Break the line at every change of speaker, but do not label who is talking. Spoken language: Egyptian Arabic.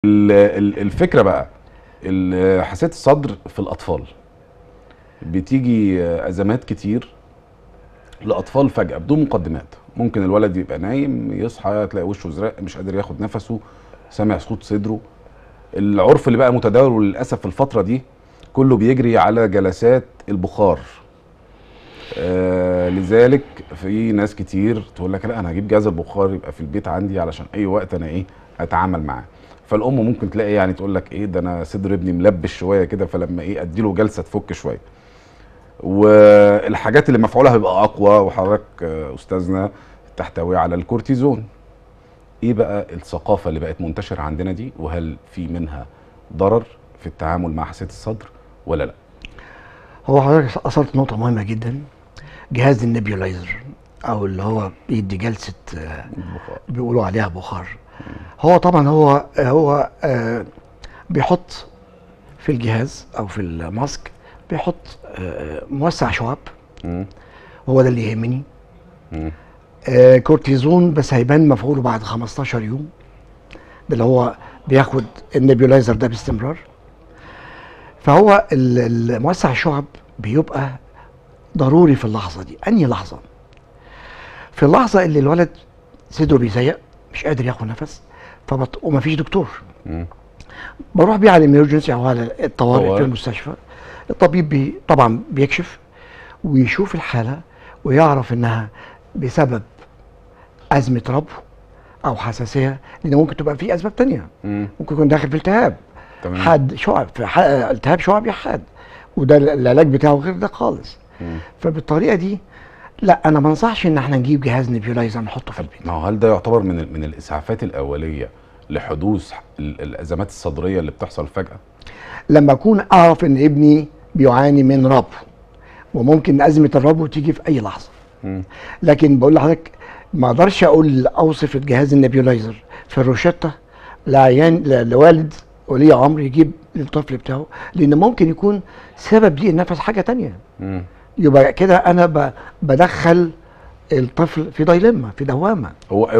ال- ال- الفكره بقى ال- حساسيه الصدر في الاطفال بتيجي ازمات كتير لاطفال فجاه بدون مقدمات ممكن الولد يبقى نايم يصحى تلاقي وشه ازرق مش قادر ياخد نفسه سامع صوت صدره العرف اللي بقى متداول للاسف في الفتره دي كله بيجري على جلسات البخار آه لذلك في ناس كتير تقول لك لا انا هجيب جهاز البخار يبقى في البيت عندي علشان اي وقت انا ايه اتعامل معاه فالام ممكن تلاقي يعني تقول لك ايه ده انا صدر ابني ملبش شويه كده فلما ايه اديله جلسه تفك شويه والحاجات اللي مفعولها بيبقى اقوى وحضرتك آه، استاذنا تحتوي على الكورتيزون ايه بقى الثقافه اللي بقت منتشره عندنا دي وهل في منها ضرر في التعامل مع حساسيه الصدر ولا لا
هو حضرتك اثرت نقطه مهمه جدا جهاز النبيولايزر او اللي هو بيدي جلسه آه،
البخار
بيقولوا عليها بخار هو طبعا هو هو آه، بيحط في الجهاز او في الماسك بيحط آه، موسع شعاب
مم.
هو ده اللي يهمني
مم.
آه، كورتيزون بس هيبان مفعوله بعد 15 يوم ده اللي هو بياخد النبيولايزر ده باستمرار فهو ال- الموسع الشعب بيبقى ضروري في اللحظه دي انهي لحظه في اللحظه اللي الولد صدره بيزيق مش قادر ياخد نفس فبط... ومفيش دكتور
مم.
بروح بيه على الامرجنسي او على الطوارئ
طوارئ.
في المستشفى الطبيب بي طبعا بيكشف ويشوف الحاله ويعرف انها بسبب ازمه ربو او حساسيه لان ممكن تبقى في اسباب تانية
مم.
ممكن يكون داخل في التهاب
تمام
حاد شعب في ح- التهاب شعبي حاد وده ال- العلاج بتاعه غير ده خالص
مم.
فبالطريقه دي لا انا ما انصحش ان احنا نجيب جهاز نبيولايزر نحطه في البيت
ما هو هل ده يعتبر من ال- من الاسعافات الاوليه لحدوث ال- الازمات الصدريه اللي بتحصل فجاه
لما اكون اعرف ان ابني بيعاني من ربو وممكن ازمه الربو تيجي في اي لحظه
مم.
لكن بقول لحضرتك ما اقدرش اقول اوصف الجهاز النبيولايزر في الروشته لعيان ل- لوالد ولي امر يجيب للطفل بتاعه لان ممكن يكون سبب ضيق النفس حاجه تانية
مم.
يبقى كده انا ب- بدخل الطفل في دايلما في دوامه
هو